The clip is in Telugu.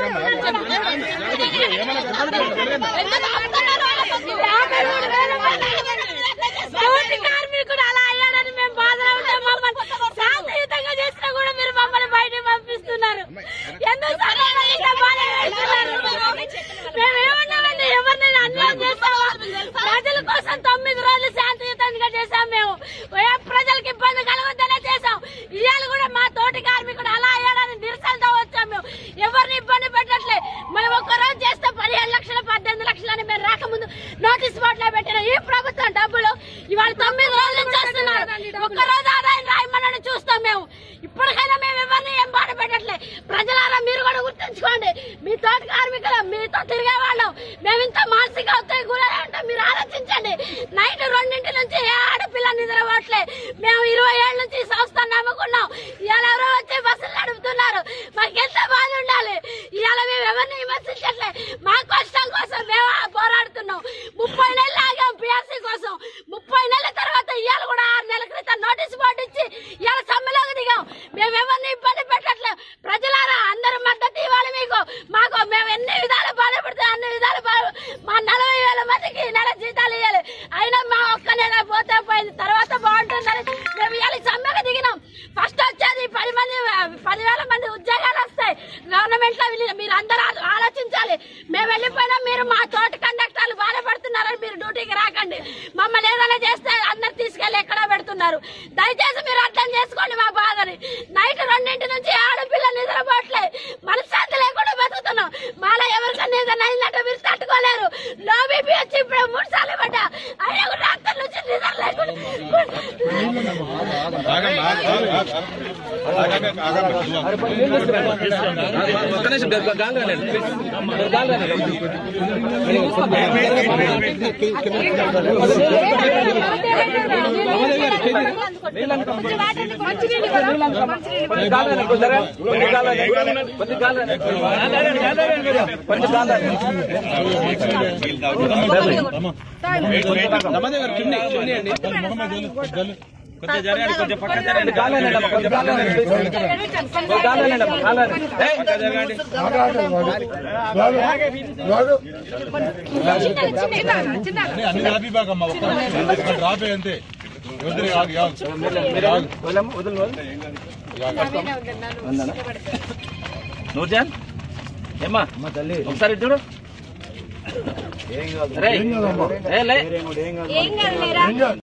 తోటి కార్మికుడు అలా అయ్యాడని మేము బాధలో ఉంటే మమ్మల్ని శాంతియుతంగా చేసినా కూడా మీరు మమ్మల్ని బయటకు పంపిస్తున్నారు ఎందుకు సరైన ఇంత బాధ పెడుతున్నారు? మేము ఏమన్నామండి ఎవరినైనా అన్యాయం చేస్తావా ప్రజల కోసం తొమ్మిది రోజులు శాంతియుతంగా చేశాం మేము ఏ ప్రజలకు ఇబ్బంది కలగొద్దనే చేశాం ఇవాళ కూడా మా తోటి కార్మికుడు అలా అయ్యాడని నిరసనతో వచ్చాం మేము ఎవరిని ఇబ్బంది పెట్టట్లే మేము ఒక్క రోజు చేస్తే పదిహేను లక్షలు పద్దెనిమిది లక్షలు అని మేము రాకముందు నోటీస్ బోర్డులో పెట్టిన ఈ ప్రభుత్వం డబ్బులు ఇవాళ తొమ్మిది రోజులు చేస్తున్నారు ఒక్క రోజు ఆదాయం రాయమని చూస్తాం మేము ఇప్పటికైనా మేము ఎవరిని ఏం బాధ పెట్టట్లే ప్రజలారా మీరు కూడా గుర్తుంచుకోండి మీ తోటి కార్మికులు మీతో తిరిగే వాళ్ళం మేము ఇంత మానసిక ఒత్తిడి గురయ్యంటే మీరు ఆలోచించండి నైట్ రెండింటి నుంచి ఏ ఆడపిల్ల నిద్రపోవట్లే మేము ఇరవై ఏళ్ళ నుంచి ఈ సంస్థను నమ్ముకున్నాం ఇవాళ ఎవరో వచ్చి బస్సులు నడుపుతున్నారు మాకు ఎంత బాధ ఉండాలి ఇవాళ మేము ఎవరిని విమర్శించట్లే మా కష్టం కోసం మేము పోరాడుతున్నాం ముప్పై నెలలు ఆగాం పిఆర్సీ కోసం ముప్పై నెలల తర్వాత ఇవాళ కూడా ఆరు నెలల క్రితం నోటీస్ బోర్డు ఇచ్చి ఇవాళ సమ్మెలోకి దిగాం మేము ఎవరిని ఇబ్బంది పెట్టట్లేదు ప్రజలారా అందరూ మద్దతు ఇవ్వాలి మీకు మాకు మేము ఎన్ని విధాలు బాధపడితే అన్ని విధాలు బాధ మా నలభై వేల మందికి ఈ నెల జీతాలు ఇవ్వాలి అయినా మా ఒక్క నెల పోతే పోయింది తర్వాత బాగుంటుందని మేము ఇవాళ సమ్మెకు దిగినాం ఫస్ట్ వచ్చేది పది మంది పదివేల మంది ఉద్యోగాలు వస్తాయి గవర్నమెంట్ లో వీళ్ళు- మీరు అందరూ ఆ- ఆలోచించాలి మేము వెళ్ళిపోయినా మీరు మా తోటి కండక్టర్లు బాధపడుతున్నారని మీరు డ్యూటీకి రాకండి మమ్మల్ని ఏదైనా చేస్తే అందరు తీసుకెళ్లి ఎక్కడో పెడుతున్నారు దయచేసి మీరు అర్థం చేసుకోండి మా బాధని నైట్ రెండింటి నుంచి ఆడపిల్ల నిద్రపోవట్లే మనశ్శాంతి లేకుండా బతుకుతున్నాం మాలో ఎవరికన్నా ఏదైనా అయిందంటే మీరు తట్టుకోలేరు లో బీపీ వచ్చి ఇప్పుడు మూడు సార్లు పడ్డా అయినా కూడా రాత్రి నుంచి నిద్ర లేకుండా ఒక్క నిమిషం గాలి రానండి ప్లీజ్ గాలి రానండి కొంచెం జరగండి కొంచెం పక్కన జరగండి గాలి రానండి అమ్మ, కొంచెం గాలి రానండి ప్లీజ్. కొంచెం గాలి రానండి అమ్మ, గాలి రానండి. ఏయ్, కొంచెం జరగండి అన్ని రాపి బాగమ్మా ఒక్క రాపే అంతే వదిలే ఆగు ఆగు ఆగు వదలమ్మ, వదలు, వదలు. నూర్జాన్ ఏమ్మా ఒకసారి ఇటు చూడు రేయ్. ఏ, లే. ఏం కాదు లేరా